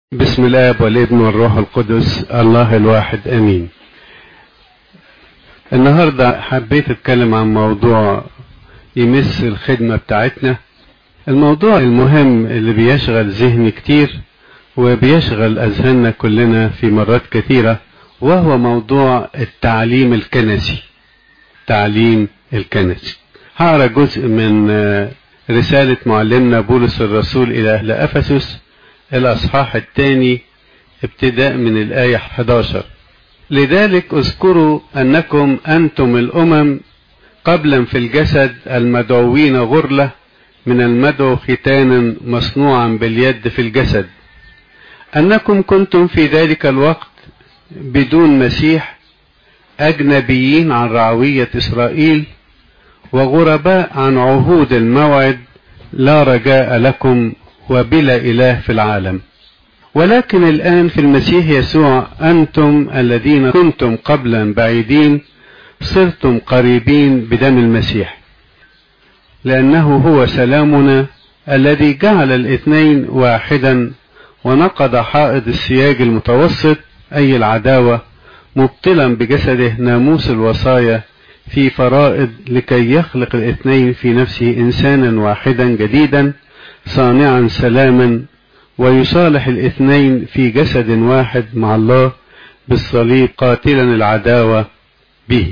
بسم الاب والابن والروح القدس الله الواحد امين النهارده حبيت اتكلم عن موضوع يمس الخدمه بتاعتنا الموضوع المهم اللي بيشغل ذهني كتير وبيشغل اذهاننا كلنا في مرات كثيره وهو موضوع التعليم الكنسي تعليم الكنسي هقرا جزء من رساله معلمنا بولس الرسول الى اهل افسس الأصحاح الثاني ابتداء من الآية 11 لذلك اذكروا أنكم أنتم الأمم قبلا في الجسد المدعوين غرلة من المدعو ختانا مصنوعا باليد في الجسد أنكم كنتم في ذلك الوقت بدون مسيح أجنبيين عن رعوية إسرائيل وغرباء عن عهود الموعد لا رجاء لكم وبلا إله في العالم ولكن الآن في المسيح يسوع أنتم الذين كنتم قبلا بعيدين صرتم قريبين بدم المسيح لأنه هو سلامنا الذي جعل الاثنين واحدا ونقض حائط السياج المتوسط أي العداوة مبطلا بجسده ناموس الوصايا في فرائض لكي يخلق الاثنين في نفسه إنسانا واحدا جديدا صانعا سلاما ويصالح الاثنين في جسد واحد مع الله بالصليب قاتلا العداوة به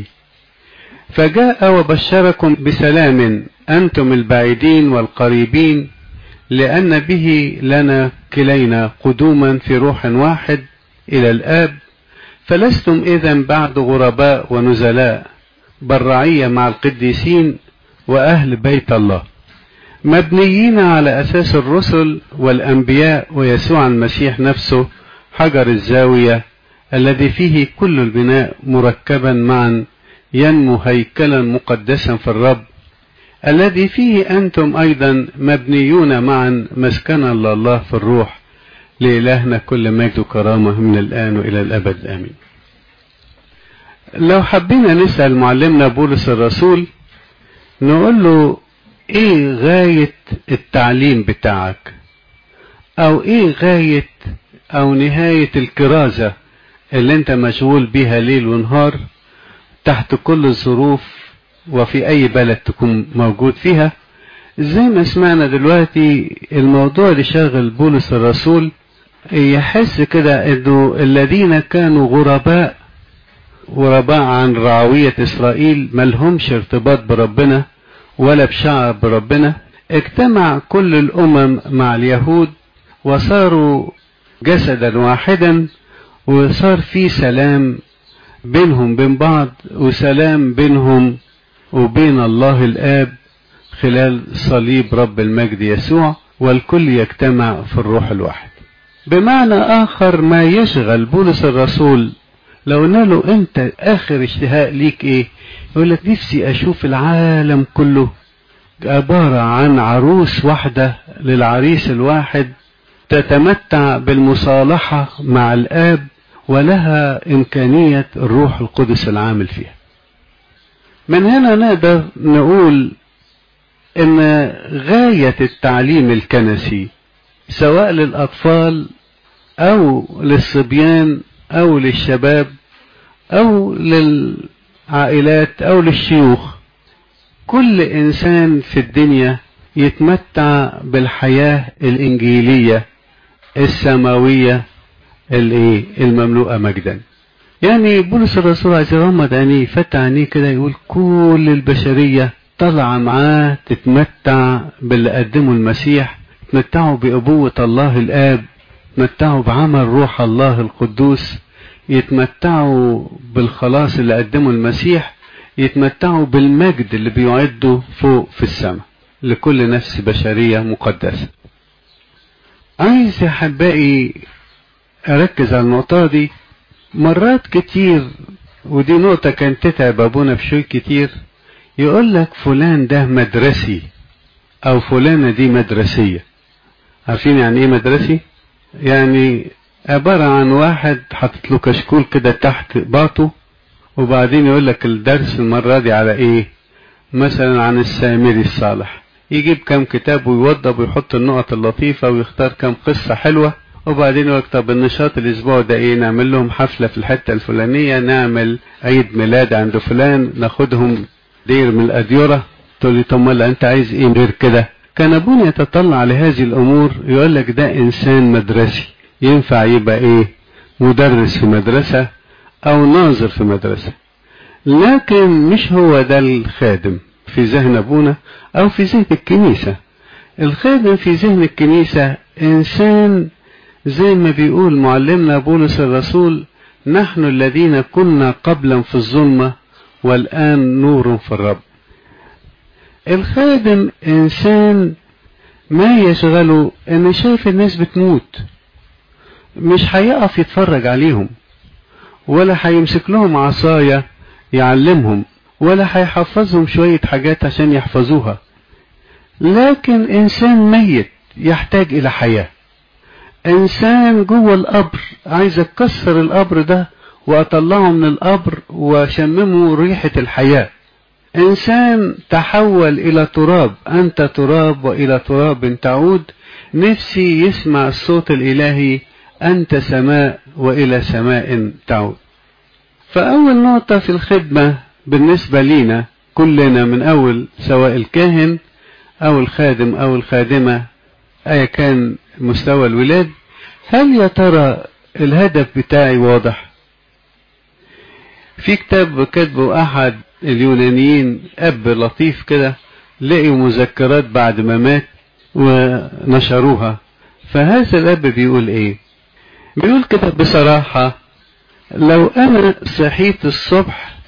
فجاء وبشركم بسلام أنتم البعيدين والقريبين لأن به لنا كلينا قدوما في روح واحد إلى الآب فلستم إذا بعد غرباء ونزلاء بل رعية مع القديسين وأهل بيت الله مبنيين على أساس الرسل والأنبياء ويسوع المسيح نفسه حجر الزاوية الذي فيه كل البناء مركبا معا ينمو هيكلا مقدسا في الرب الذي فيه أنتم أيضا مبنيون معا مسكنا لله في الروح لإلهنا كل مجد وكرامة من الآن وإلى الأبد آمين لو حبينا نسأل معلمنا بولس الرسول نقول له ايه غاية التعليم بتاعك او ايه غاية او نهاية الكرازة اللي انت مشغول بيها ليل ونهار تحت كل الظروف وفي اي بلد تكون موجود فيها زي ما سمعنا دلوقتي الموضوع اللي شاغل بولس الرسول يحس كده انه الذين كانوا غرباء غرباء عن رعوية اسرائيل ملهمش ارتباط بربنا ولا بشعب ربنا اجتمع كل الامم مع اليهود وصاروا جسدا واحدا وصار في سلام بينهم بين بعض وسلام بينهم وبين الله الاب خلال صليب رب المجد يسوع والكل يجتمع في الروح الواحد بمعنى اخر ما يشغل بولس الرسول لو قلنا له انت اخر اشتهاء ليك ايه يقول لك نفسي اشوف العالم كله عبارة عن عروس واحدة للعريس الواحد تتمتع بالمصالحة مع الآب ولها إمكانية الروح القدس العامل فيها من هنا نقدر نقول إن غاية التعليم الكنسي سواء للأطفال أو للصبيان أو للشباب أو للعائلات أو للشيوخ كل إنسان في الدنيا يتمتع بالحياة الإنجيلية السماوية الإيه المملوءة مجدا يعني بولس الرسول عايز يغمض عينيه يفتح عينيه كده يقول كل البشرية طالعة معاه تتمتع باللي قدمه المسيح يتمتعوا بأبوة الله الآب يتمتعوا بعمل روح الله القدوس يتمتعوا بالخلاص اللي قدمه المسيح يتمتعوا بالمجد اللي بيعده فوق في السماء لكل نفس بشرية مقدسة عايز يا حبائي اركز على النقطة دي مرات كتير ودي نقطة كانت تتعب ابونا بشوي كتير يقول لك فلان ده مدرسي او فلانة دي مدرسية عارفين يعني ايه مدرسي يعني عبارة عن واحد حاطط له كشكول كده تحت باطه وبعدين يقول لك الدرس المرة دي على ايه مثلا عن السامري الصالح يجيب كم كتاب ويوضب ويحط النقط اللطيفة ويختار كم قصة حلوة وبعدين يقول طب النشاط الاسبوع ده ايه نعمل لهم حفلة في الحتة الفلانية نعمل عيد ميلاد عند فلان ناخدهم دير من الاديرة تقول لي طب ما انت عايز ايه غير كده كان ابونا يتطلع لهذه الامور يقول لك ده انسان مدرسي ينفع يبقى ايه مدرس في مدرسة او ناظر في مدرسة لكن مش هو ده الخادم في ذهن ابونا او في ذهن الكنيسة الخادم في ذهن الكنيسة انسان زي ما بيقول معلمنا بولس الرسول نحن الذين كنا قبلا في الظلمة والآن نور في الرب الخادم إنسان ما يشغله إن شايف الناس بتموت مش هيقف يتفرج عليهم ولا هيمسك لهم عصاية يعلمهم ولا هيحفظهم شوية حاجات عشان يحفظوها لكن إنسان ميت يحتاج إلى حياة إنسان جوه القبر عايز أكسر القبر ده وأطلعه من القبر وأشممه ريحة الحياة إنسان تحول إلى تراب أنت تراب وإلى تراب تعود نفسي يسمع الصوت الإلهي أنت سماء وإلى سماء تعود فأول نقطة في الخدمة بالنسبة لينا كلنا من أول سواء الكاهن أو الخادم أو الخادمة أيا كان مستوى الولاد هل يا ترى الهدف بتاعي واضح في كتاب كاتبه أحد اليونانيين أب لطيف كده لقوا مذكرات بعد ما مات ونشروها فهذا الأب بيقول إيه بيقول كده بصراحة لو أنا صحيت الصبح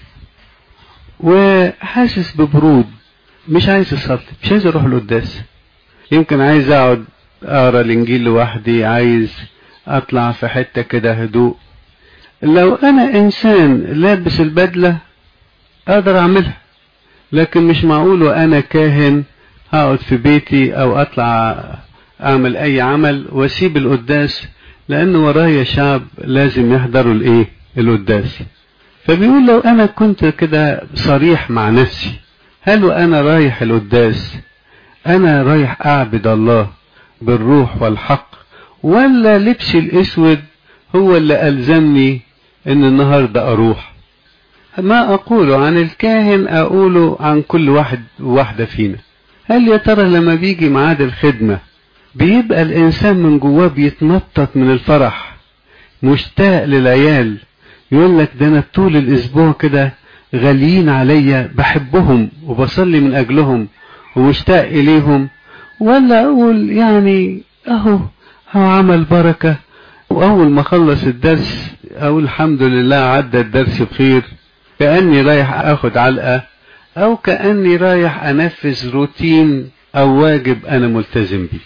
وحاسس ببرود مش عايز أصلي مش عايز أروح القداس يمكن عايز أقعد أقرأ الإنجيل لوحدي عايز أطلع في حتة كده هدوء لو أنا إنسان لابس البدلة أقدر أعملها لكن مش معقول وأنا كاهن هقعد في بيتي أو أطلع أعمل أي عمل وأسيب القداس لأن ورايا شعب لازم يحضروا الإيه القداس فبيقول لو أنا كنت كده صريح مع نفسي هل وأنا رايح القداس أنا رايح أعبد الله بالروح والحق ولا لبسي الأسود هو اللي ألزمني إن النهاردة أروح ما أقوله عن الكاهن أقوله عن كل واحد وواحدة فينا هل يا ترى لما بيجي ميعاد الخدمة بيبقى الإنسان من جواه بيتنطط من الفرح مشتاق للعيال يقول لك ده أنا طول الأسبوع كده غاليين عليا بحبهم وبصلي من أجلهم ومشتاق إليهم ولا أقول يعني أهو هو عمل بركة وأول ما خلص الدرس أقول الحمد لله عدى الدرس بخير كأني رايح أخد علقة أو كأني رايح أنفذ روتين أو واجب أنا ملتزم بيه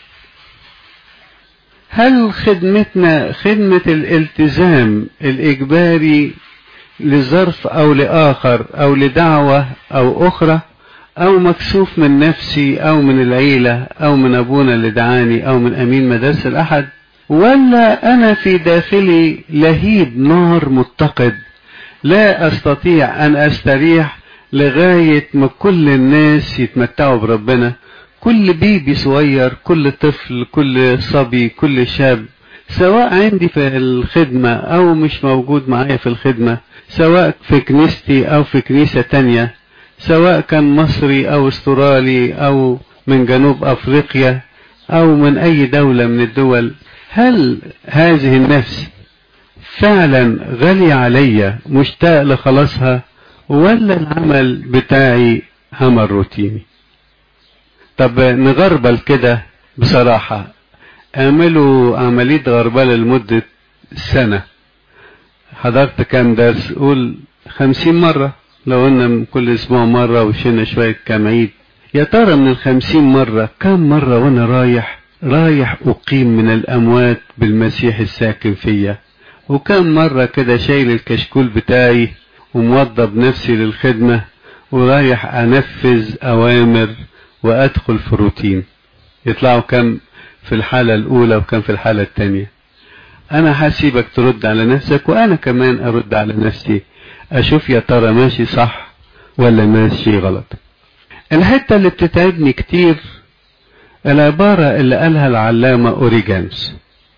هل خدمتنا خدمة الالتزام الإجباري لظرف أو لآخر أو لدعوة أو أخرى أو مكسوف من نفسي أو من العيلة أو من أبونا اللي دعاني أو من أمين مدرسة الأحد ولا أنا في داخلي لهيب نار متقد لا أستطيع أن أستريح لغاية ما كل الناس يتمتعوا بربنا كل بيبي صغير كل طفل كل صبي كل شاب سواء عندي في الخدمة أو مش موجود معايا في الخدمة سواء في كنيستي أو في كنيسة تانية سواء كان مصري أو استرالي أو من جنوب أفريقيا أو من أي دولة من الدول هل هذه النفس فعلا غالية عليا مشتاق لخلاصها ولا العمل بتاعي عمل روتيني طب نغربل كده بصراحة اعملوا عملية غربلة لمدة سنة حضرت كام درس قول خمسين مرة لو قلنا كل اسبوع مرة وشينا شوية كام عيد يا ترى من الخمسين مرة كم مرة وانا رايح رايح اقيم من الاموات بالمسيح الساكن فيا وكم مرة كده شايل الكشكول بتاعي وموضب نفسي للخدمة ورايح انفذ اوامر وادخل في روتين يطلعوا كم في الحالة الاولى وكم في الحالة التانية انا هسيبك ترد على نفسك وانا كمان ارد على نفسي اشوف يا ترى ماشي صح ولا ماشي غلط الحتة اللي بتتعبني كتير العبارة اللي قالها العلامة اوريجانس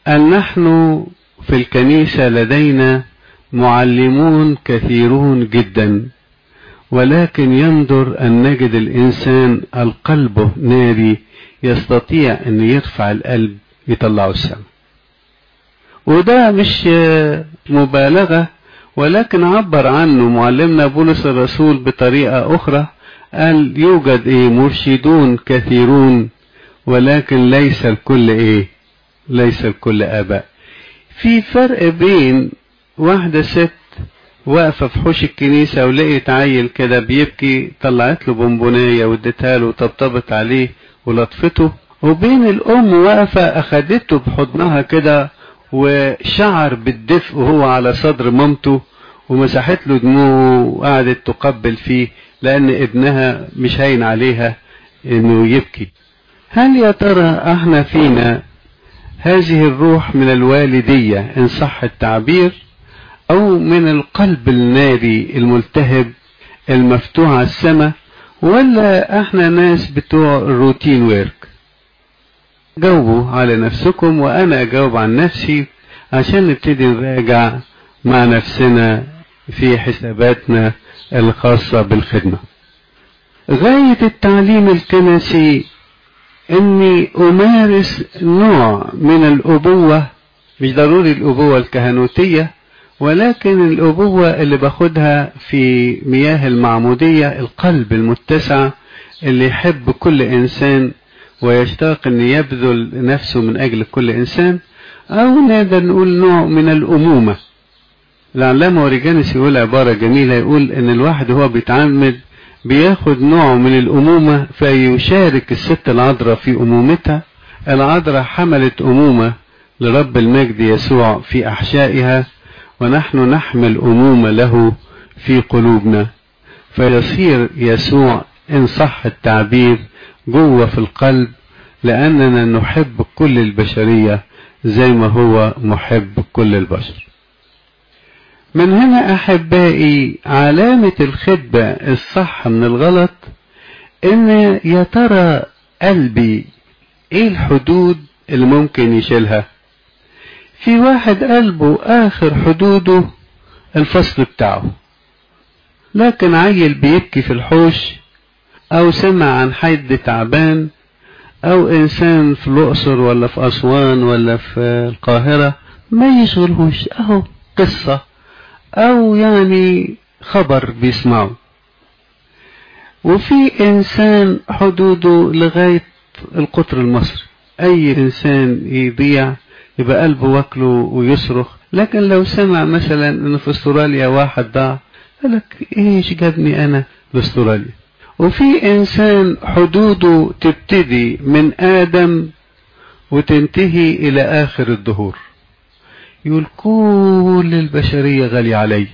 أن نحن في الكنيسة لدينا معلمون كثيرون جدا ولكن يندر أن نجد الإنسان القلب ناري يستطيع أن يرفع القلب يطلعه السماء وده مش مبالغة ولكن عبر عنه معلمنا بولس الرسول بطريقة أخرى قال يوجد إيه مرشدون كثيرون ولكن ليس الكل إيه ليس الكل آباء في فرق بين واحدة ست واقفة في حوش الكنيسة ولقيت عيل كده بيبكي طلعت له بونبونية واديتها له وطبطبت عليه ولطفته وبين الأم واقفة أخدته بحضنها كده وشعر بالدفء وهو على صدر مامته ومسحت له دموعه وقعدت تقبل فيه لأن ابنها مش هين عليها إنه يبكي هل يا ترى احنا فينا هذه الروح من الوالدية إن صح التعبير أو من القلب الناري الملتهب المفتوح على السماء ولا احنا ناس بتوع الروتين ويرك جاوبوا على نفسكم وأنا أجاوب عن نفسي عشان نبتدي نراجع مع نفسنا في حساباتنا الخاصة بالخدمة غاية التعليم الكنسي اني امارس نوع من الابوة مش ضروري الابوة الكهنوتية ولكن الابوة اللي باخدها في مياه المعمودية القلب المتسع اللي يحب كل انسان ويشتاق ان يبذل نفسه من اجل كل انسان او نقدر نقول نوع من الامومة العلامة اوريجانس يقول عبارة جميلة يقول ان الواحد هو بيتعمد بياخد نوع من الأمومة فيشارك الست العذراء في أمومتها العذراء حملت أمومة لرب المجد يسوع في أحشائها ونحن نحمل أمومة له في قلوبنا فيصير يسوع إن صح التعبير جوه في القلب لأننا نحب كل البشرية زي ما هو محب كل البشر من هنا أحبائي علامة الخدمة الصح من الغلط إن يا ترى قلبي إيه الحدود اللي ممكن يشيلها في واحد قلبه آخر حدوده الفصل بتاعه لكن عيل بيبكي في الحوش أو سمع عن حد تعبان أو إنسان في الأقصر ولا في أسوان ولا في القاهرة ما يشغلهوش أهو قصة أو يعني خبر بيسمعه وفي إنسان حدوده لغاية القطر المصري أي إنسان يضيع يبقى قلبه واكله ويصرخ لكن لو سمع مثلا إنه في أستراليا واحد ضاع قال لك إيش جابني أنا لأستراليا وفي إنسان حدوده تبتدي من آدم وتنتهي إلى آخر الدهور يقول كل البشرية غالية علي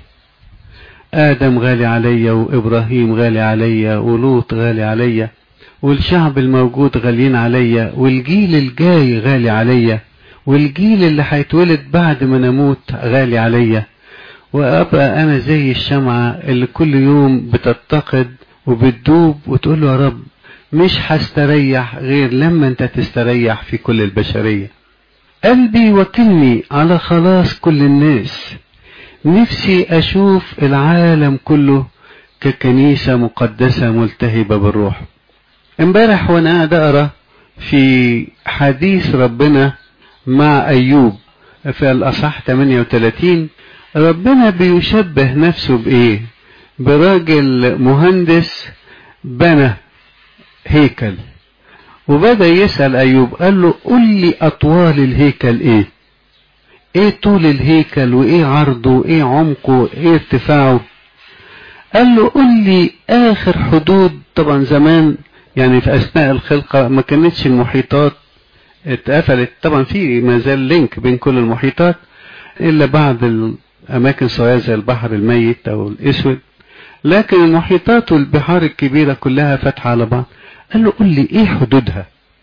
آدم غالي عليا وإبراهيم غالي عليا ولوط غالي عليا والشعب الموجود غاليين عليا والجيل الجاي غالي عليا والجيل اللي هيتولد بعد ما نموت غالي عليا وأبقى أنا زي الشمعة اللي كل يوم بتتقد وبتدوب وتقول له يا رب مش هستريح غير لما انت تستريح في كل البشريه قلبي وكلني على خلاص كل الناس نفسي أشوف العالم كله ككنيسة مقدسة ملتهبة بالروح امبارح وانا قاعد اقرا في حديث ربنا مع ايوب في الاصح 38 ربنا بيشبه نفسه بايه براجل مهندس بنى هيكل وبدأ يسأل أيوب قال له قل لي أطوال الهيكل إيه إيه طول الهيكل وإيه عرضه وإيه عمقه وإيه ارتفاعه قال له قل لي آخر حدود طبعا زمان يعني في أثناء الخلقة ما كانتش المحيطات اتقفلت طبعا في ما زال لينك بين كل المحيطات إلا بعض الأماكن صغيرة زي البحر الميت أو الأسود لكن المحيطات والبحار الكبيرة كلها فاتحة على بعض قال له قل لي ايه حدودها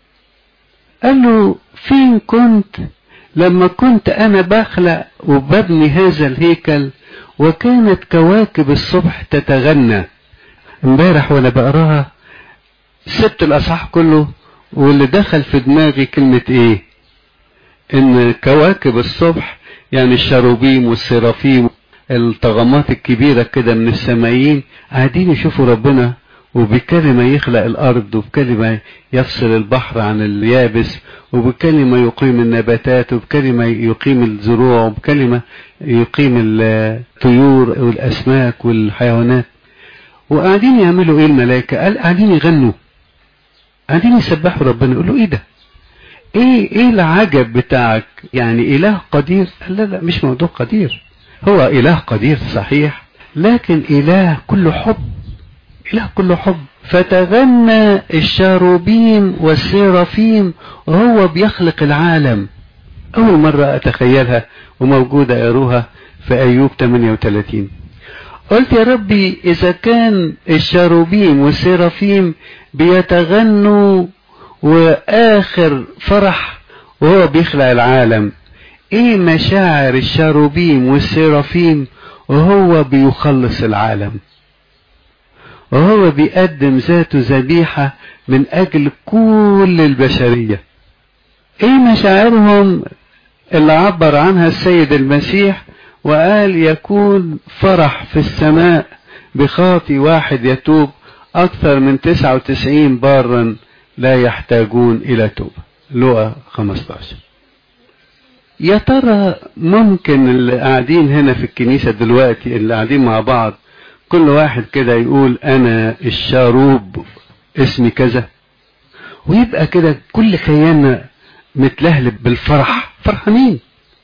قال له فين كنت لما كنت انا بخلق وببني هذا الهيكل وكانت كواكب الصبح تتغنى امبارح وانا بقراها سبت الاصحاح كله واللي دخل في دماغي كلمة ايه ان كواكب الصبح يعني الشروبيم والسرافيم الطغمات الكبيرة كده من السمايين قاعدين يشوفوا ربنا وبكلمة يخلق الأرض وبكلمة يفصل البحر عن اليابس وبكلمة يقيم النباتات وبكلمة يقيم الزروع وبكلمة يقيم الطيور والأسماك والحيوانات وقاعدين يعملوا ايه الملائكة قال قاعدين يغنوا قاعدين يسبحوا ربنا يقولوا ايه ده ايه ايه العجب بتاعك يعني اله قدير قال لا لا مش موضوع قدير هو اله قدير صحيح لكن اله كله حب اله كله حب فتغنى الشاروبيم والسيرافيم وهو بيخلق العالم اول مرة اتخيلها وموجودة يروها في ايوب 38 قلت يا ربي اذا كان الشاروبيم والسيرافيم بيتغنوا واخر فرح وهو بيخلق العالم ايه مشاعر الشاروبيم والسيرافيم وهو بيخلص العالم وهو بيقدم ذاته ذبيحة من اجل كل البشرية ايه مشاعرهم اللي عبر عنها السيد المسيح وقال يكون فرح في السماء بخاطي واحد يتوب اكثر من 99 بارا لا يحتاجون الى توبة لقى 15 يا ترى ممكن اللي قاعدين هنا في الكنيسة دلوقتي اللي قاعدين مع بعض كل واحد كده يقول انا الشاروب اسمي كذا ويبقى كده كل كياننا متلهلب بالفرح فرحانين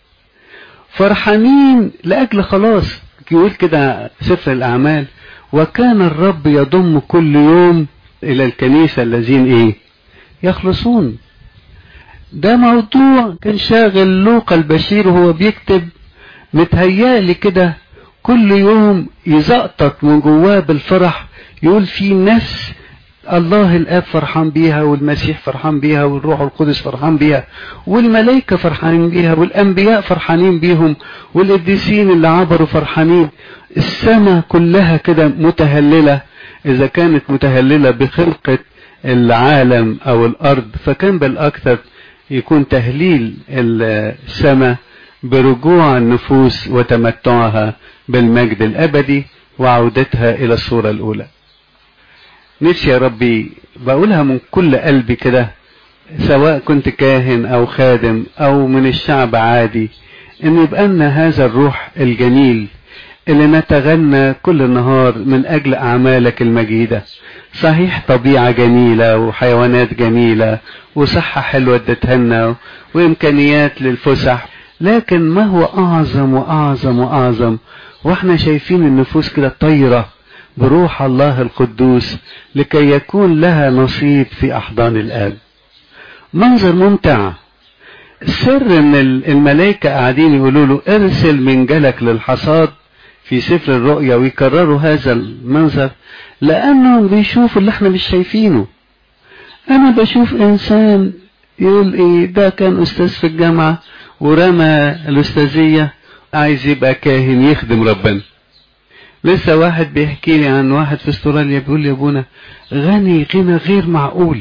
فرحانين لأجل خلاص يقول كده سفر الأعمال وكان الرب يضم كل يوم إلى الكنيسة الذين إيه يخلصون ده موضوع كان شاغل لوقا البشير وهو بيكتب متهيالي كده كل يوم يزقطط من جواه بالفرح يقول في نفس الله الاب فرحان بيها والمسيح فرحان بيها والروح القدس فرحان بيها والملائكة فرحانين بيها والانبياء فرحانين بيهم والقديسين اللي عبروا فرحانين السماء كلها كده متهللة اذا كانت متهللة بخلقة العالم او الارض فكان بالاكثر يكون تهليل السماء برجوع النفوس وتمتعها بالمجد الابدي وعودتها الى الصورة الاولى نفسي يا ربي بقولها من كل قلبي كده سواء كنت كاهن او خادم او من الشعب عادي ان يبقى لنا هذا الروح الجميل اللي نتغنى كل النهار من اجل اعمالك المجيدة صحيح طبيعة جميلة وحيوانات جميلة وصحة حلوة ادتها لنا وامكانيات للفسح لكن ما هو اعظم واعظم واعظم واحنا شايفين النفوس كده طايره بروح الله القدوس لكي يكون لها نصيب في احضان الاب منظر ممتع سر ان الملائكة قاعدين يقولوا له ارسل منجلك للحصاد في سفر الرؤيا ويكرروا هذا المنظر لانهم بيشوفوا اللي احنا مش شايفينه انا بشوف انسان يقول ايه ده كان استاذ في الجامعة ورمى الاستاذية عايز يبقى كاهن يخدم ربنا لسه واحد بيحكي لي عن واحد في استراليا بيقول لي يا ابونا غني غنى غير معقول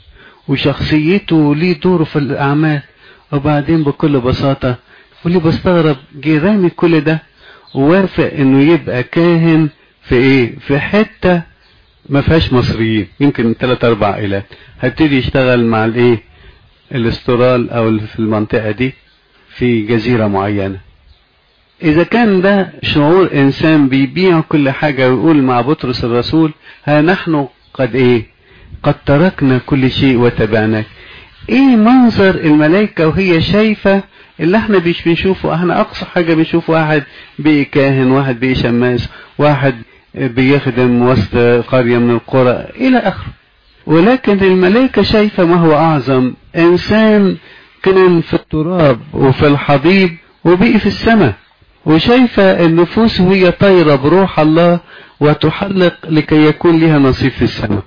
وشخصيته ليه دوره في الاعمال وبعدين بكل بساطة يقول لي بستغرب جيراني كل ده ووافق انه يبقى كاهن في ايه في حتة ما فيهاش مصريين يمكن ثلاث اربع عائلات هبتدي يشتغل مع الايه الاسترال او في المنطقة دي في جزيرة معينة إذا كان ده شعور إنسان بيبيع كل حاجة ويقول مع بطرس الرسول ها نحن قد إيه قد تركنا كل شيء وتبعناك إيه منظر الملائكة وهي شايفة اللي احنا مش بنشوفه احنا أقصى حاجة بنشوف واحد بقي كاهن واحد بقي شماس واحد بيخدم وسط قرية من القرى إلى آخره ولكن الملائكة شايفة ما هو أعظم إنسان كان في التراب وفي الحضيض وبقي في السماء وشايفة النفوس وهي طايرة بروح الله وتحلق لكي يكون لها نصيب في السماء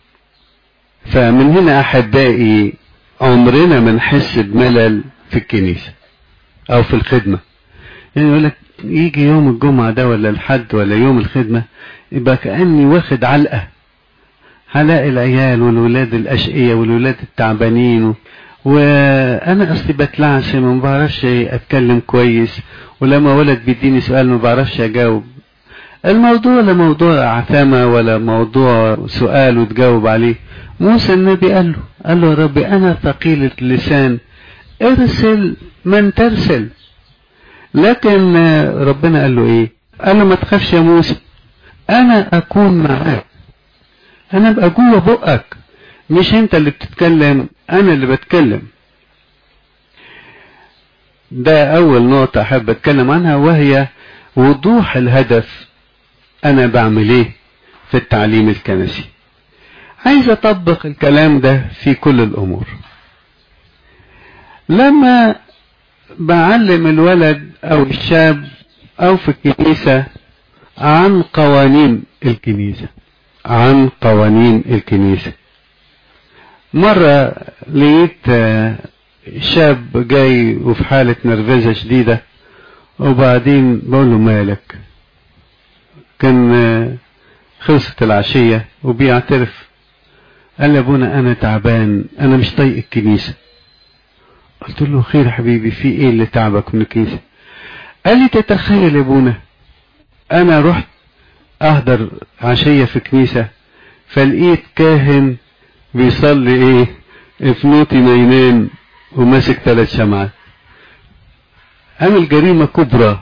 فمن هنا أحبائي عمرنا ما نحس بملل في الكنيسة أو في الخدمة يعني يقول لك يجي يوم الجمعة ده ولا الحد ولا يوم الخدمة يبقى كأني واخد علقة هلاقي العيال والولاد الأشقية والولاد التعبانين وانا اصلي بتلعثم وما بعرفش اتكلم كويس ولما ولد بيديني سؤال ما بعرفش اجاوب الموضوع لا موضوع عثامة ولا موضوع سؤال وتجاوب عليه موسى النبي قال له قال له يا ربي انا ثقيل اللسان ارسل من ترسل لكن ربنا قال له ايه قال له ما تخافش يا موسى انا اكون معاك انا ابقى جوه بقك مش انت اللي بتتكلم انا اللي بتكلم ده اول نقطة احب اتكلم عنها وهي وضوح الهدف انا بعمل ايه في التعليم الكنسي عايز اطبق الكلام ده في كل الامور لما بعلم الولد او الشاب او في الكنيسة عن قوانين الكنيسة عن قوانين الكنيسة مرة لقيت شاب جاي وفي حالة نرفزة شديدة وبعدين بقول له مالك كان خلصت العشية وبيعترف قال لي ابونا انا تعبان انا مش طايق الكنيسة قلت له خير يا حبيبي في ايه اللي تعبك من الكنيسة قال لي تتخيل يا ابونا انا رحت احضر عشية في كنيسة فلقيت كاهن بيصلي ايه افنوتي نينان وماسك ثلاث شمعات عمل جريمة كبرى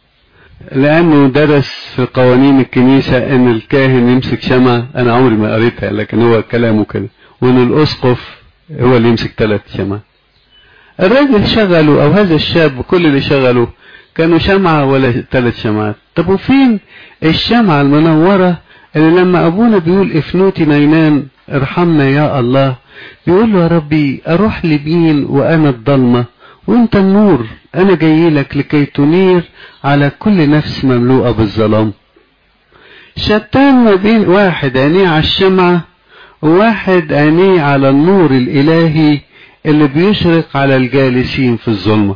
لانه درس في قوانين الكنيسة ان الكاهن يمسك شمعة انا عمري ما قريتها لكن هو كلامه كده وان الاسقف هو اللي يمسك ثلاث شمعات الراجل شغله او هذا الشاب كل اللي شغله كانوا شمعة ولا ثلاث شمعات طب وفين الشمعة المنورة اللي لما ابونا بيقول افنوتي نينان ارحمنا يا الله بيقول له يا ربي اروح لمين وانا الضلمة وانت النور انا جاي لك لكي تنير على كل نفس مملوءة بالظلام شتان ما بين واحد عينيه على الشمعة وواحد عينيه على النور الالهي اللي بيشرق على الجالسين في الظلمة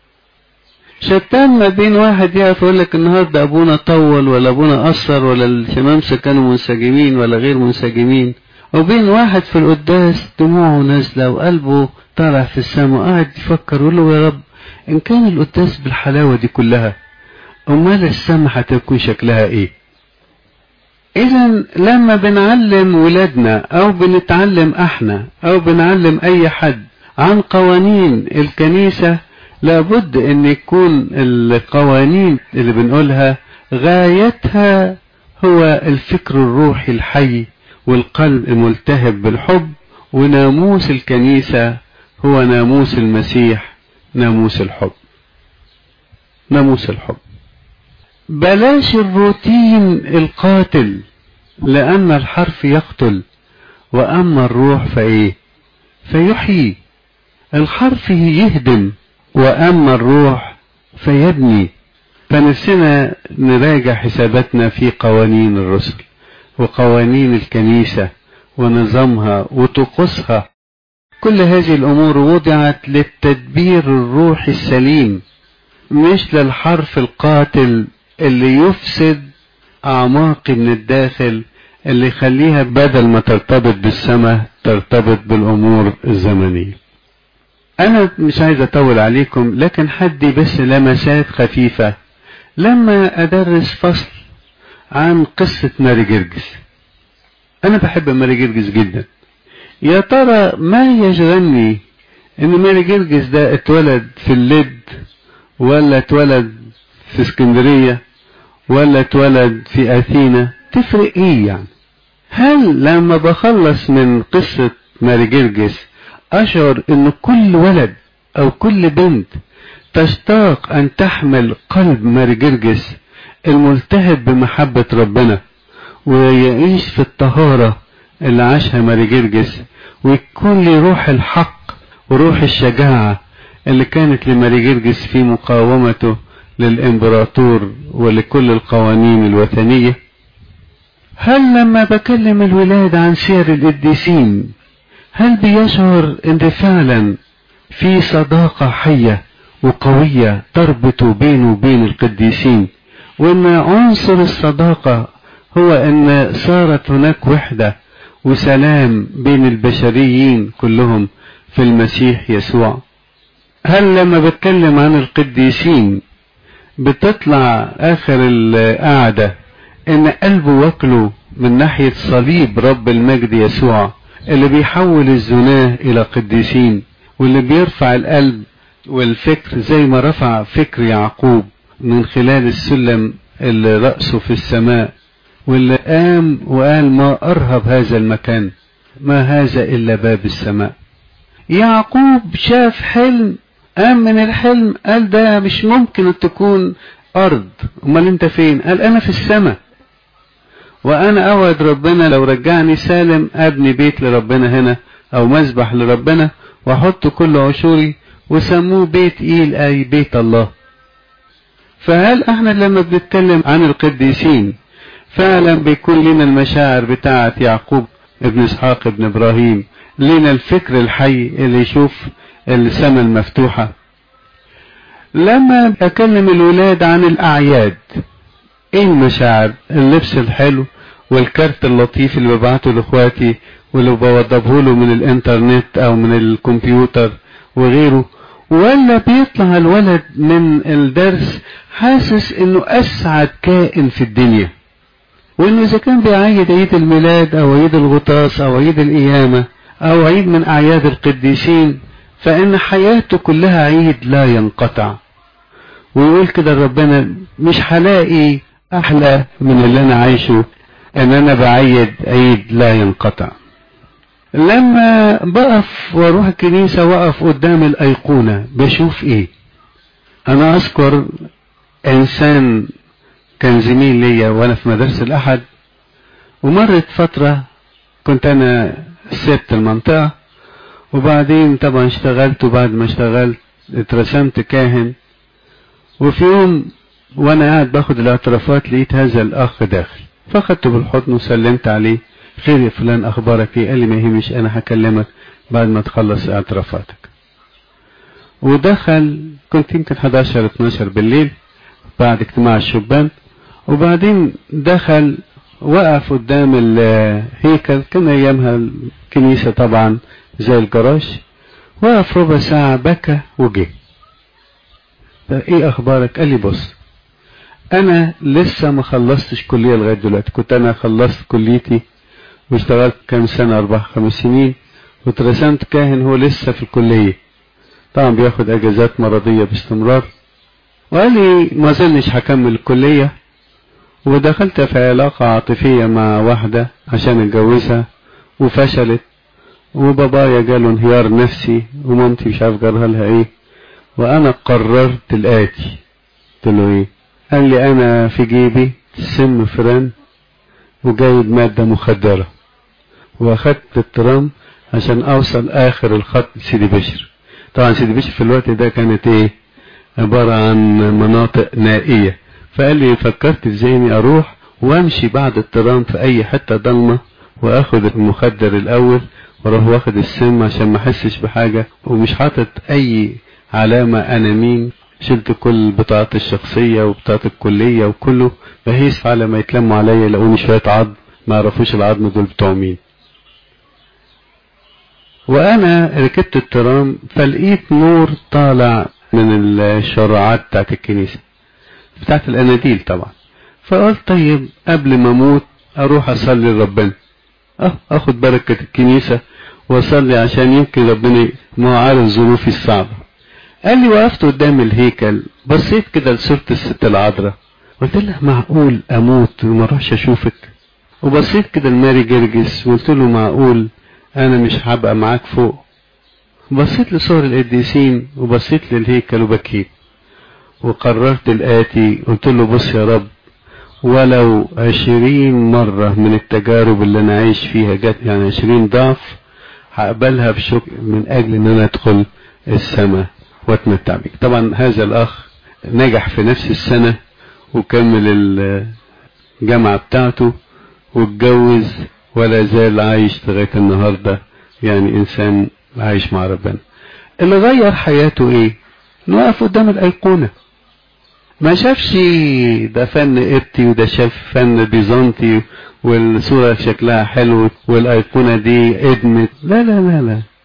شتان ما بين واحد يقف يقول لك النهارده ابونا طول ولا ابونا قصر ولا الشمامسه كانوا منسجمين ولا غير منسجمين وبين واحد في القداس دموعه نازله وقلبه طالع في السماء قاعد يفكر يقول له يا رب ان كان القداس بالحلاوه دي كلها امال السما هتكون شكلها ايه اذا لما بنعلم ولادنا او بنتعلم احنا او بنعلم اي حد عن قوانين الكنيسه لابد ان يكون القوانين اللي بنقولها غايتها هو الفكر الروحي الحي والقلب الملتهب بالحب وناموس الكنيسة هو ناموس المسيح ناموس الحب ناموس الحب بلاش الروتين القاتل لأن الحرف يقتل وأما الروح فإيه فيحيي الحرف يهدم وأما الروح فيبني فنفسنا نراجع حساباتنا في قوانين الرسل وقوانين الكنيسة ونظامها وطقوسها كل هذه الأمور وضعت للتدبير الروحي السليم مش للحرف القاتل اللي يفسد أعماقي من الداخل اللي يخليها بدل ما ترتبط بالسماء ترتبط بالأمور الزمنية انا مش عايز اطول عليكم لكن حدي بس لمسات خفيفة لما ادرس فصل عن قصة ماري جرجس انا بحب ماري جرجس جدا يا ترى ما يشغلني ان ماري جرجس ده اتولد في اللد ولا اتولد في اسكندرية ولا اتولد في اثينا تفرق ايه يعني هل لما بخلص من قصة ماري جرجس أشعر أن كل ولد أو كل بنت تشتاق أن تحمل قلب ماري جرجس الملتهب بمحبة ربنا ويعيش في الطهارة اللي عاشها ماري جرجس ويكون لي روح الحق وروح الشجاعة اللي كانت لماري جرجس في مقاومته للإمبراطور ولكل القوانين الوثنية هل لما بكلم الولاد عن سير القديسين هل بيشعر ان فعلا في صداقة حية وقوية تربط بينه وبين القديسين وان عنصر الصداقة هو ان صارت هناك وحدة وسلام بين البشريين كلهم في المسيح يسوع هل لما بتكلم عن القديسين بتطلع اخر القعدة ان قلبه واكله من ناحية صليب رب المجد يسوع اللي بيحول الزناه الى قديسين واللي بيرفع القلب والفكر زي ما رفع فكر يعقوب من خلال السلم اللي رأسه في السماء واللي قام وقال ما أرهب هذا المكان ما هذا إلا باب السماء يعقوب شاف حلم قام من الحلم قال ده مش ممكن تكون أرض أمال أنت فين قال أنا في السماء وأنا أوعد ربنا لو رجعني سالم أبني بيت لربنا هنا أو مذبح لربنا وأحط كل عشوري وسموه بيت إيل أي بيت الله فهل احنا لما بنتكلم عن القديسين فعلا بيكون لنا المشاعر بتاعة يعقوب ابن اسحاق ابن ابراهيم لنا الفكر الحي اللي يشوف السماء المفتوحة لما اكلم الولاد عن الاعياد ايه المشاعر اللبس الحلو والكارت اللطيف اللي ببعته لاخواتي واللي بوضبه له من الانترنت او من الكمبيوتر وغيره ولا بيطلع الولد من الدرس حاسس انه اسعد كائن في الدنيا وانه اذا كان بيعيد عيد الميلاد او عيد الغطاس او عيد القيامة او عيد من اعياد القديسين فان حياته كلها عيد لا ينقطع ويقول كده ربنا مش هلاقي احلى من اللي انا عايشه ان انا بعيد عيد لا ينقطع لما بقف واروح الكنيسة واقف قدام الايقونة بشوف ايه انا اذكر انسان كان زميل ليا وانا في مدرسة الاحد ومرت فترة كنت انا سبت المنطقة وبعدين طبعا اشتغلت وبعد ما اشتغلت اترسمت كاهن وفي يوم وانا قاعد باخد الاعترافات لقيت هذا الاخ داخل فاخدته بالحضن وسلمت عليه خير يا فلان اخبارك ايه قال لي ما يهمش انا هكلمك بعد ما تخلص اعترافاتك ودخل كنت يمكن 11 12 بالليل بعد اجتماع الشبان وبعدين دخل وقف قدام الهيكل كان ايامها الكنيسة طبعا زي الجراج وقف ربع ساعة بكى وجه ايه اخبارك قال لي بص انا لسه ما خلصتش كلية لغاية دلوقتي كنت انا خلصت كليتي واشتغلت كام سنة اربع خمس سنين واترسمت كاهن هو لسه في الكلية طبعا بياخد اجازات مرضية باستمرار وقال لي ما زلنش هكمل الكلية ودخلت في علاقة عاطفية مع واحدة عشان اتجوزها وفشلت وبابايا جاله انهيار نفسي ومامتي مش عارف جرها لها ايه وانا قررت الاتي قلت له ايه قال لي انا في جيبي سم فران وجايب مادة مخدرة واخدت الترام عشان اوصل اخر الخط لسيدي بشر طبعا سيدي بشر في الوقت ده كانت ايه عبارة عن مناطق نائية فقال لي فكرت في ذهني اروح وامشي بعد الترام في اي حتة ضلمة واخد المخدر الاول واروح واخد السم عشان ما احسش بحاجة ومش حاطط اي علامة انا مين شلت كل بطاقات الشخصية وبطاقات الكلية وكله بحيث على ما يتلموا عليا يلاقوني شوية عظم ما يعرفوش العظم دول بتوع مين وانا ركبت الترام فلقيت نور طالع من الشرعات بتاعت الكنيسة بتاعت الاناديل طبعا فقلت طيب قبل ما اموت اروح اصلي لربنا اه اخد بركة الكنيسة واصلي عشان يمكن ربنا ما عارف ظروفي الصعبة قال لي وقفت قدام الهيكل بصيت كده لصورة الست العذراء قلت لها معقول اموت وما اروحش اشوفك وبصيت كده لماري جرجس وقلت له معقول انا مش هبقى معاك فوق بصيت لصور القديسين وبصيت للهيكل وبكيت وقررت الآتي قلت له بص يا رب ولو عشرين مرة من التجارب اللي أنا عايش فيها جت يعني عشرين ضعف هقبلها بشكر من أجل إن أنا أدخل السماء واتمتع بيك طبعا هذا الأخ نجح في نفس السنة وكمل الجامعة بتاعته واتجوز ولا زال عايش لغاية النهاردة يعني إنسان عايش مع ربنا اللي غير حياته إيه؟ نقف قدام الأيقونة ما شافش ده فن قبطي وده شاف فن بيزنطي والصورة شكلها حلو والأيقونة دي ادمت لا لا لا لا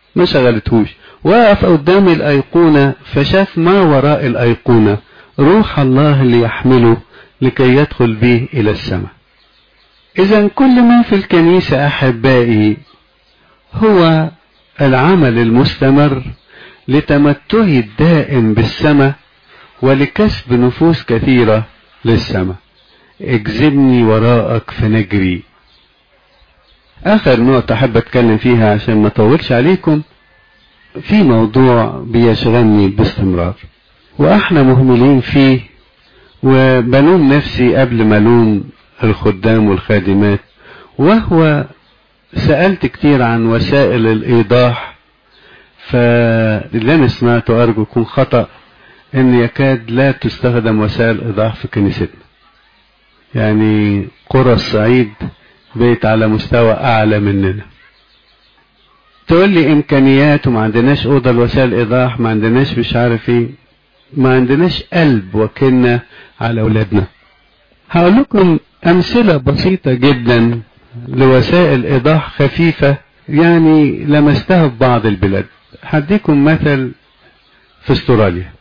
ما شغلتهوش وقف قدام الأيقونة فشاف ما وراء الأيقونة روح الله اللي يحمله لكي يدخل به إلى السماء إذا كل ما في الكنيسة أحبائي هو العمل المستمر لتمتعي الدائم بالسماء ولكسب نفوس كثيرة للسماء اجذبني وراءك فنجري آخر نقطة أحب أتكلم فيها عشان ما أطولش عليكم في موضوع بيشغلني باستمرار وإحنا مهملين فيه وبلوم نفسي قبل ما ألوم الخدام والخادمات وهو سألت كتير عن وسائل الإيضاح فاللي أنا سمعته أرجو يكون خطأ إن يكاد لا تستخدم وسائل إيضاح في كنيستنا يعني قرى الصعيد بقت على مستوى أعلى مننا تقول لي إمكانيات وما عندناش أوضة لوسائل إيضاح ما عندناش مش عارف إيه ما عندناش قلب وكلنا على أولادنا هقول لكم أمثلة بسيطة جدا لوسائل إيضاح خفيفة يعني لمستها في بعض البلاد هديكم مثل في استراليا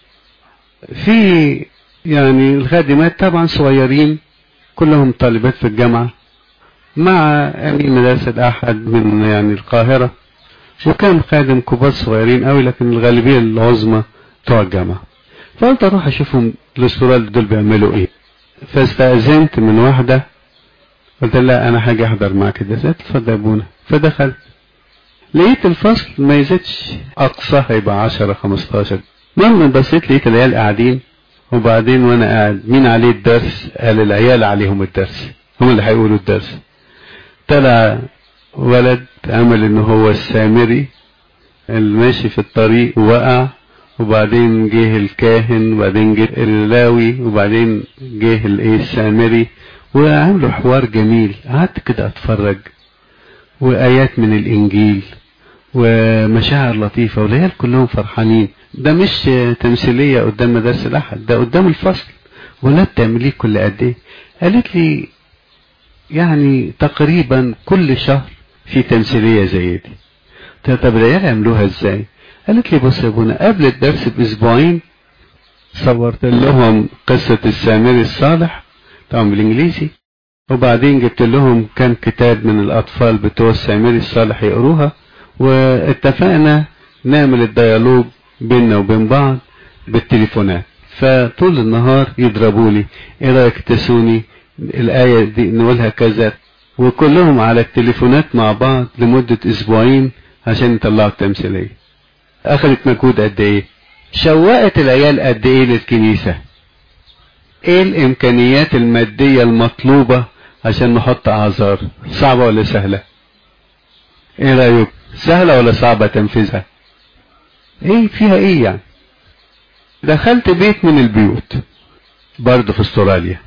في يعني الخادمات طبعا صغيرين كلهم طالبات في الجامعة مع أمين مدرسة الأحد من يعني القاهرة وكان خادم كبار صغيرين قوي لكن الغالبية العظمى بتوع الجامعة فقلت أروح أشوفهم الاسترال دول بيعملوا إيه فاستأذنت من واحدة قلت لها أنا حاجة أحضر معاك الدرس قالت اتفضل يا أبونا فدخلت لقيت الفصل ما يزيدش أقصى هيبقى 10 15 المهم بصيت لقيت العيال قاعدين وبعدين وانا قاعد مين عليه الدرس قال العيال عليهم الدرس هم اللي هيقولوا الدرس طلع ولد عمل ان هو السامري اللي ماشي في الطريق وقع وبعدين جه الكاهن وبعدين جه اللاوي وبعدين جه الايه السامري وعملوا حوار جميل قعدت كده اتفرج وايات من الانجيل ومشاعر لطيفة والعيال كلهم فرحانين ده مش تمثيلية قدام مدارس الأحد ده قدام الفصل ولا بتعمليه كل قد ايه قالت لي يعني تقريبا كل شهر في تمثيلية زي دي طب العيال يعملوها ازاي قالت لي بص يا ابونا قبل الدرس باسبوعين صورت لهم قصة السامري الصالح طبعا بالانجليزي وبعدين جبت لهم كام كتاب من الاطفال بتوع السامري الصالح يقروها واتفقنا نعمل الديالوج بيننا وبين بعض بالتليفونات فطول النهار يضربوا لي ايه رايك تسوني الايه دي نقولها كذا وكلهم على التليفونات مع بعض لمده اسبوعين عشان يطلعوا التمثيليه اخذت مجهود قد ايه شوقت العيال قد ايه للكنيسه ايه الامكانيات الماديه المطلوبه عشان نحط اعذار صعبه ولا سهله ايه رايك سهله ولا صعبه تنفيذها ايه فيها ايه يعني دخلت بيت من البيوت برضه في استراليا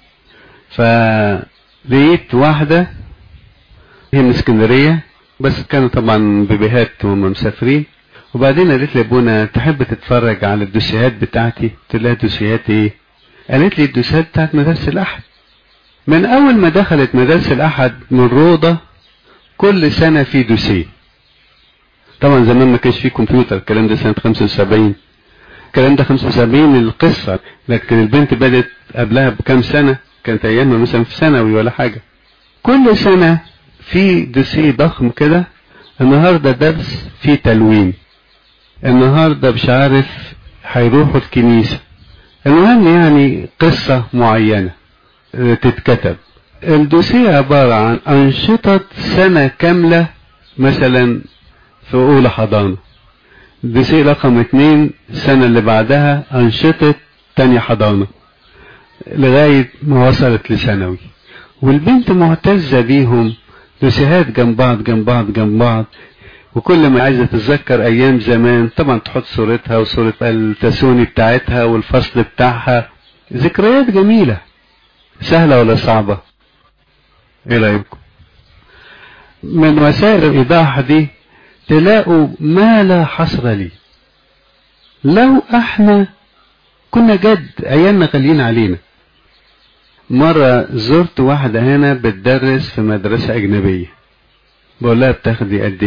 فلقيت واحدة هي من اسكندرية بس كانوا طبعا بيبيهات وهم مسافرين وبعدين قالت لي ابونا تحب تتفرج على الدوسيهات بتاعتي قلت لها دوسيهات ايه قالت لي الدوسيهات بتاعت مدارس الاحد من اول ما دخلت مدارس الاحد من روضة كل سنة في دوسيه طبعا زمان ما كانش فيه كمبيوتر الكلام ده سنة 75 الكلام ده 75 القصة لكن البنت بدأت قبلها بكام سنة كانت ايامها مثلا في ثانوي ولا حاجة كل سنة في دوسيه ضخم كده النهاردة درس فيه تلوين النهاردة مش عارف هيروحوا الكنيسة المهم يعني قصة معينة تتكتب الدوسيه عبارة عن أنشطة سنة كاملة مثلا في أولى حضانة الدوسيه رقم اتنين السنة اللي بعدها أنشطة تانية حضانة لغاية ما وصلت لثانوي والبنت معتزة بيهم دوسيهات جنب بعض جنب بعض جنب بعض وكل ما عايزة تتذكر أيام زمان طبعا تحط صورتها وصورة التسوني بتاعتها والفصل بتاعها ذكريات جميلة سهلة ولا صعبة؟ إيه رأيكم؟ من وسائل الإيضاح دي تلاقوا ما لا حصر لي لو احنا كنا جد عيالنا غاليين علينا مرة زرت واحدة هنا بتدرس في مدرسة أجنبية بقول لها بتاخدي قد إيه؟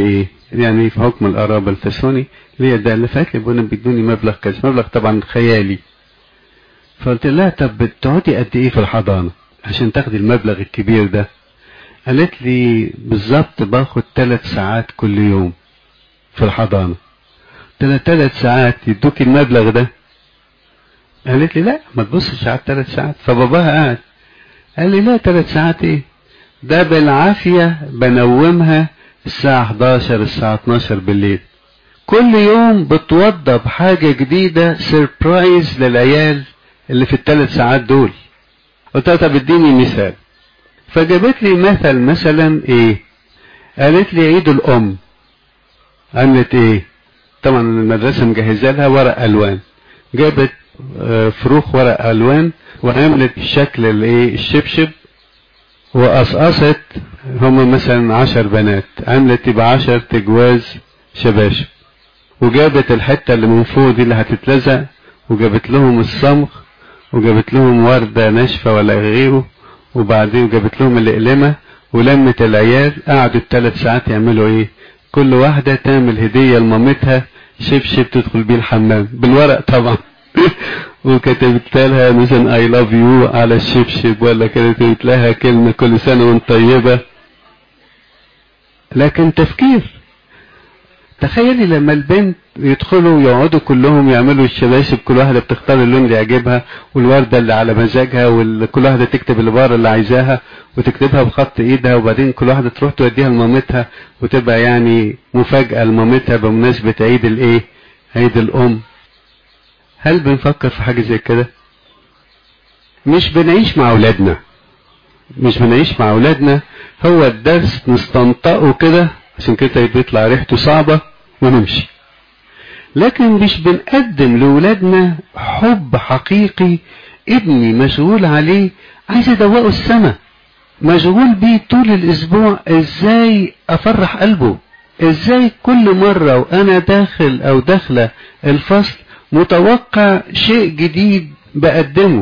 يعني في حكم القرابة التسوني ليا ده اللي فات لي ابونا بيدوني مبلغ كذا مبلغ طبعا خيالي فقلت لها طب بتقعدي قد ايه في الحضانة عشان تاخدي المبلغ الكبير ده قالت لي بالظبط باخد ثلاث ساعات كل يوم في الحضانة قلت لها ثلاث ساعات يدوك المبلغ ده قالت لي لا ما تبصش على الثلاث ساعات فباباها قاعد قال لي لا ثلاث ساعات ايه ده بالعافية بنومها الساعة 11 الساعة 12 بالليل كل يوم بتوضب حاجة جديدة سيربرايز للعيال اللي في الثلاث ساعات دول قلت لها طب اديني مثال فجابت لي مثل مثلا ايه قالت لي عيد الام عملت ايه طبعا المدرسة مجهزة لها ورق الوان جابت فروخ ورق الوان وعملت شكل الايه الشبشب وقصقصت هم مثلا عشر بنات عملت يبقى عشر تجواز شباشب وجابت الحتة اللي من فوق دي اللي هتتلزق وجابت لهم الصمغ وجابت لهم وردة ناشفة ولا غيره وبعدين جابت لهم الأقلمة ولمت العيال قعدوا الثلاث ساعات يعملوا ايه كل واحدة تعمل هدية لمامتها شبشب تدخل بيه الحمام بالورق طبعا وكتبت لها مثلا اي لاف يو على الشبشب ولا كتبت لها كلمة كل سنة وانت طيبة لكن تفكير تخيلي لما البنت يدخلوا يقعدوا كلهم يعملوا الشباشب كل واحدة بتختار اللون اللي يعجبها والوردة اللي على مزاجها وكل واحدة تكتب العبارة اللي عايزاها وتكتبها بخط ايدها وبعدين كل واحدة تروح توديها لمامتها وتبقى يعني مفاجأة لمامتها بمناسبة عيد الايه عيد الام هل بنفكر في حاجة زي كده مش بنعيش مع اولادنا مش بنعيش مع اولادنا هو الدرس نستنطقه كده عشان كده بيطلع ريحته صعبة ونمشي لكن مش بنقدم لولادنا حب حقيقي ابني مشغول عليه عايز ادوقه السما مشغول بيه طول الاسبوع ازاي افرح قلبه ازاي كل مرة وانا داخل او داخلة الفصل متوقع شيء جديد بقدمه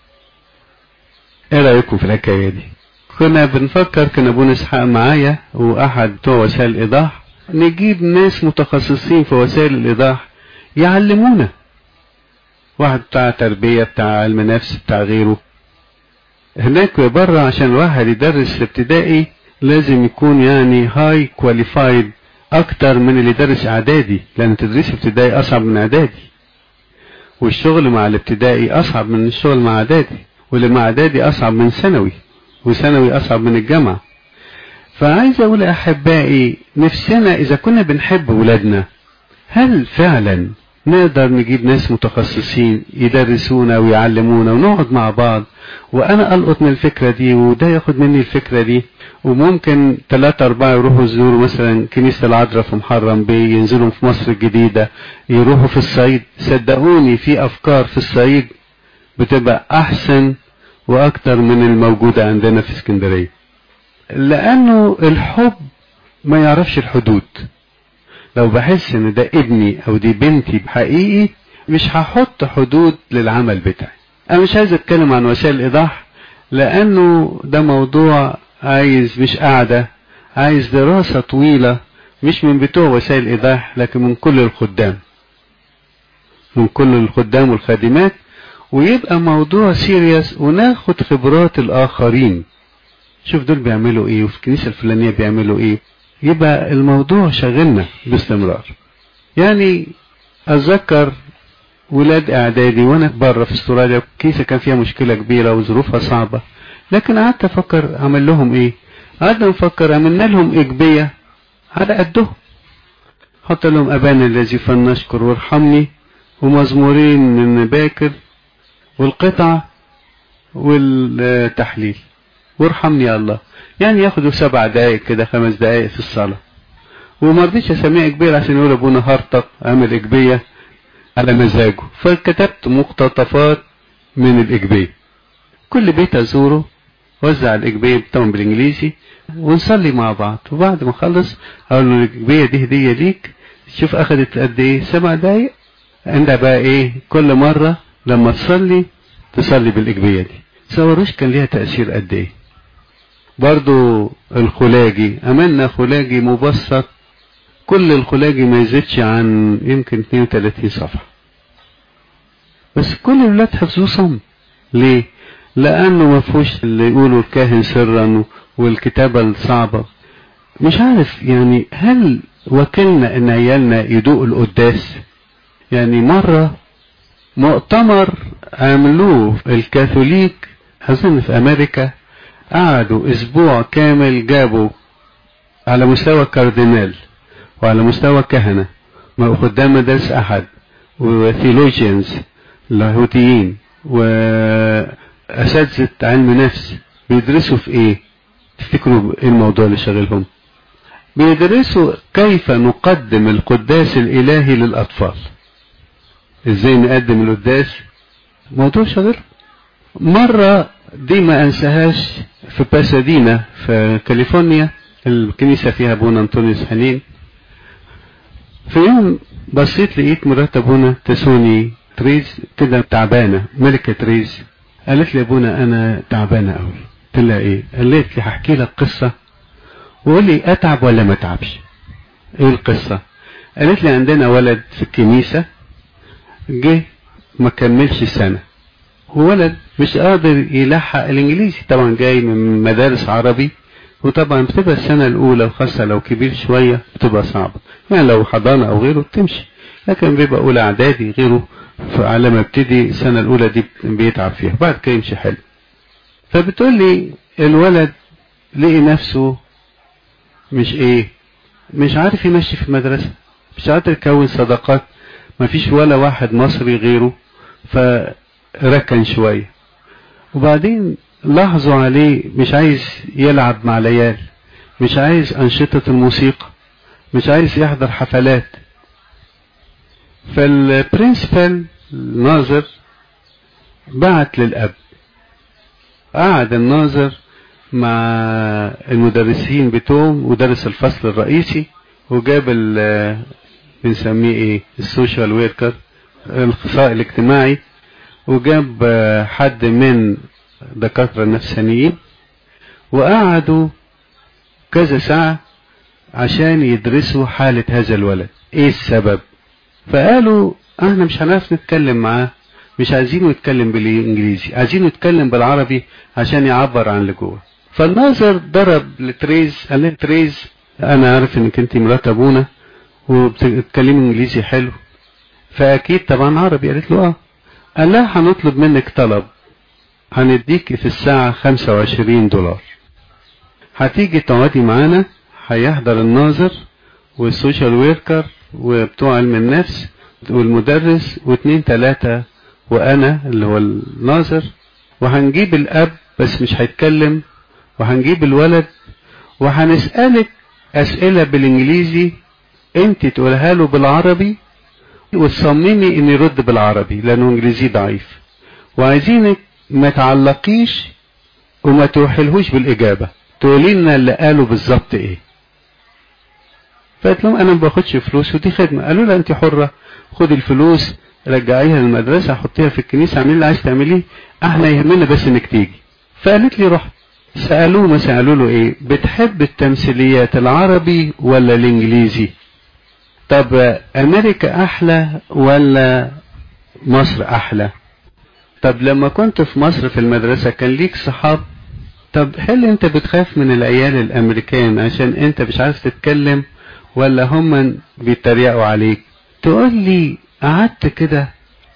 ايه رأيكم في الحكاية دي كنا بنفكر كان ابونا اسحاق معايا واحد بتوع وسائل الايضاح نجيب ناس متخصصين في وسائل الايضاح يعلمونا واحد بتاع تربية بتاع علم نفس بتاع غيره هناك بره عشان الواحد يدرس ابتدائي لازم يكون يعني هاي كواليفايد اكتر من اللي يدرس اعدادي لان تدريس ابتدائي اصعب من اعدادي والشغل مع الابتدائي اصعب من الشغل مع اعدادي واللي مع اعدادي اصعب من ثانوي وثانوي اصعب من الجامعة فعايز اقول احبائي نفسنا اذا كنا بنحب ولادنا هل فعلا نقدر نجيب ناس متخصصين يدرسونا ويعلمونا ونقعد مع بعض وانا القط من الفكرة دي وده ياخد مني الفكرة دي وممكن ثلاثة أربعة يروحوا يزوروا مثلا كنيسة العذراء في محرم بيه ينزلوا في مصر الجديدة يروحوا في الصعيد صدقوني في أفكار في الصعيد بتبقى أحسن وأكتر من الموجودة عندنا في اسكندرية لأنه الحب ما يعرفش الحدود لو بحس ان ده ابني او دي بنتي بحقيقي مش هحط حدود للعمل بتاعي انا مش عايز اتكلم عن وسائل الايضاح لانه ده موضوع عايز مش قاعدة عايز دراسة طويلة مش من بتوع وسائل الايضاح لكن من كل الخدام من كل الخدام والخادمات ويبقى موضوع سيريس وناخد خبرات الاخرين شوف دول بيعملوا ايه وفي الكنيسة الفلانية بيعملوا ايه يبقى الموضوع شغلنا باستمرار يعني اتذكر ولاد اعدادي وانا بره في استراليا الكنيسه كان فيها مشكله كبيره وظروفها صعبه لكن قعدت افكر اعمل لهم ايه قعدنا نفكر عملنا لهم اجبيه على قدهم حط لهم ابانا الذي فلنشكر وارحمني ومزمورين من باكر والقطعه والتحليل وارحمني يا الله يعني ياخدوا سبع دقايق كده خمس دقايق في الصلاة وما رضيتش اسميها كبير عشان يقول ابونا هرطق عامل اجبية على مزاجه فكتبت مقتطفات من الاجبية كل بيت ازوره وزع الاجبية بتاعهم بالانجليزي ونصلي مع بعض وبعد ما اخلص اقول له الاجبية دي هدية ليك شوف اخدت قد ايه سبع دقايق انت بقى ايه كل مرة لما تصلي تصلي بالاجبية دي تصوروش كان ليها تأثير قد ايه برضو الخلاجي عملنا خلاجي مبسط كل الخلاجي ما يزيدش عن يمكن 32 صفحة بس كل الولاد حفظوه صم ليه لانه ما فيهوش اللي يقولوا الكاهن سرا والكتابة الصعبة مش عارف يعني هل وكلنا ان عيالنا يدوقوا القداس يعني مرة مؤتمر عملوه الكاثوليك اظن في امريكا قعدوا اسبوع كامل جابوا على مستوى كاردينال وعلى مستوى كهنة ما خدام مدارس احد وثيولوجيانز لاهوتيين واساتذة علم نفس بيدرسوا في ايه تفتكروا ايه الموضوع اللي شاغلهم بيدرسوا كيف نقدم القداس الالهي للاطفال ازاي نقدم القداس موضوع شاغل مرة دي ما انساهاش في باسادينا في كاليفورنيا الكنيسة فيها ابونا انطونيوس حنين في يوم بصيت لقيت مرات ابونا تسوني تريز كده تعبانة ملكة تريز قالت لي ابونا انا تعبانة قوي قلت لها ايه قالت لي هحكي لك قصة وقول لي اتعب ولا ما اتعبش ايه القصة قالت لي عندنا ولد في الكنيسة جه ما كملش سنة وولد مش قادر يلحق الانجليزي طبعا جاي من مدارس عربي وطبعا بتبقى السنة الاولى وخاصة لو كبير شوية بتبقى صعبة يعني لو حضانة او غيره بتمشي لكن بيبقى اولى اعدادي غيره فعلى ما ابتدي السنة الاولى دي بيتعب فيها بعد كده يمشي حلو فبتقول لي الولد لقي نفسه مش ايه مش عارف يمشي في المدرسة مش قادر يكون صداقات ما فيش ولا واحد مصري غيره فركن شوية وبعدين لاحظوا عليه مش عايز يلعب مع العيال مش عايز أنشطة الموسيقى مش عايز يحضر حفلات فالبرنسبل الناظر بعت للأب قعد الناظر مع المدرسين بتوعهم ودرس الفصل الرئيسي وجاب ال بنسميه ايه السوشيال ويركر الاخصائي الاجتماعي وجاب حد من دكاترة النفسانيين وقعدوا كذا ساعة عشان يدرسوا حالة هذا الولد ايه السبب فقالوا احنا مش هنعرف نتكلم معاه مش عايزينه يتكلم بالانجليزي عايزينه يتكلم بالعربي عشان يعبر عن اللي جوه فالناظر ضرب لتريز قال لها تريز انا عارف انك انت مرات ابونا وبتتكلمي انجليزي حلو فاكيد طبعا عربي قالت له اه قال لها هنطلب منك طلب هنديك في الساعة 25 دولار هتيجي تقعدي معانا هيحضر الناظر والسوشيال ويركر وبتوع علم النفس والمدرس واثنين ثلاثة وانا اللي هو الناظر وهنجيب الاب بس مش هيتكلم وهنجيب الولد وهنسألك اسئلة بالانجليزي انت تقولها له بالعربي وتصممي ان يرد بالعربي لانه انجليزي ضعيف وعايزينك ما تعلقيش وما توحلهوش بالاجابة تقولي لنا اللي قاله بالظبط ايه فقلت لهم انا ما باخدش فلوس ودي خدمة قالوا لا انت حرة خدي الفلوس رجعيها للمدرسة حطيها في الكنيسة اعملي اللي عايز تعمليه احنا يهمنا بس انك تيجي فقالت لي رحت سألوه ما سألوا له ايه بتحب التمثيليات العربي ولا الانجليزي طب امريكا احلى ولا مصر احلى طب لما كنت في مصر في المدرسة كان ليك صحاب طب هل انت بتخاف من العيال الامريكان عشان انت مش عارف تتكلم ولا هم بيتريقوا عليك تقول لي قعدت كده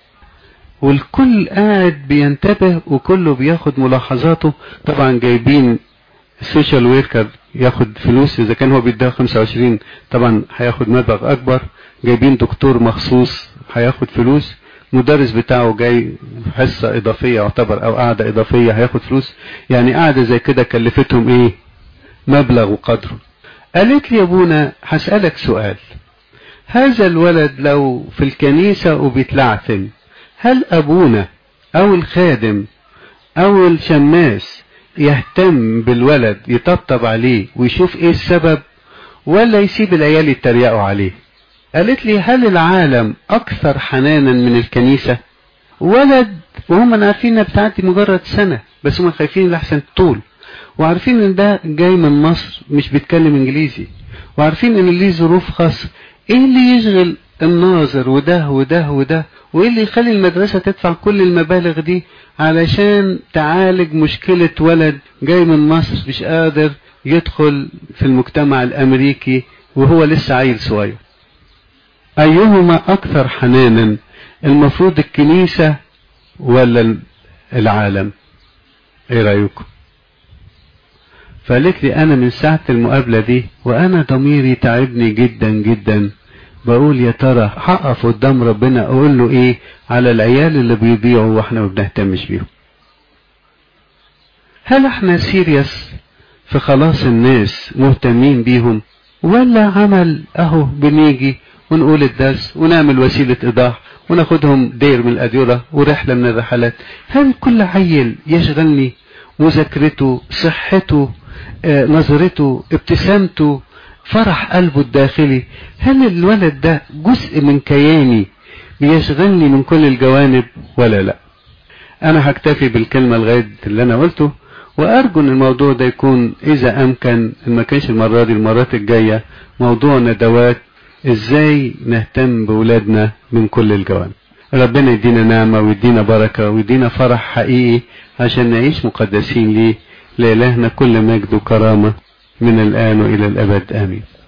والكل قاعد بينتبه وكله بياخد ملاحظاته طبعا جايبين السوشيال ويركر ياخد فلوس اذا كان هو بيديها 25 طبعا هياخد مبلغ اكبر جايبين دكتور مخصوص هياخد فلوس مدرس بتاعه جاي حصة اضافية يعتبر او قاعدة اضافية هياخد فلوس يعني قاعدة زي كده كلفتهم ايه مبلغ وقدره قالت لي يا ابونا هسألك سؤال هذا الولد لو في الكنيسة وبيتلعثم هل ابونا او الخادم او الشماس يهتم بالولد يطبطب عليه ويشوف ايه السبب ولا يسيب العيال يتريقوا عليه قالت لي هل العالم اكثر حنانا من الكنيسة ولد وهم عارفين انها بتعدي مجرد سنة بس هم خايفين لحسن طول وعارفين ان ده جاي من مصر مش بيتكلم انجليزي وعارفين ان ليه ظروف خاصة ايه اللي يشغل الناظر وده وده وده وايه اللي يخلي المدرسة تدفع كل المبالغ دي علشان تعالج مشكلة ولد جاي من مصر مش قادر يدخل في المجتمع الامريكي وهو لسه عيل صغير ايهما اكثر حنانا المفروض الكنيسة ولا العالم ايه رأيكم فقالت لي انا من ساعة المقابلة دي وانا ضميري تعبني جدا جدا بقول يا ترى هقف قدام ربنا اقول له ايه على العيال اللي بيضيعوا واحنا ما بنهتمش بيهم هل احنا سيريس في خلاص الناس مهتمين بيهم ولا عمل اهو بنيجي ونقول الدرس ونعمل وسيلة ايضاح وناخدهم دير من الاديرة ورحلة من الرحلات هل كل عيل يشغلني مذاكرته صحته آه، نظرته ابتسامته فرح قلبه الداخلي هل الولد ده جزء من كياني بيشغلني من كل الجوانب ولا لا انا هكتفي بالكلمة لغاية اللي انا قلته وارجو ان الموضوع ده يكون اذا امكن ان ما كانش المرة دي المرات الجاية موضوع ندوات ازاي نهتم بولادنا من كل الجوانب ربنا يدينا نعمة ويدينا بركة ويدينا فرح حقيقي عشان نعيش مقدسين ليه لإلهنا كل مجد وكرامة من الآن وإلى الأبد آمين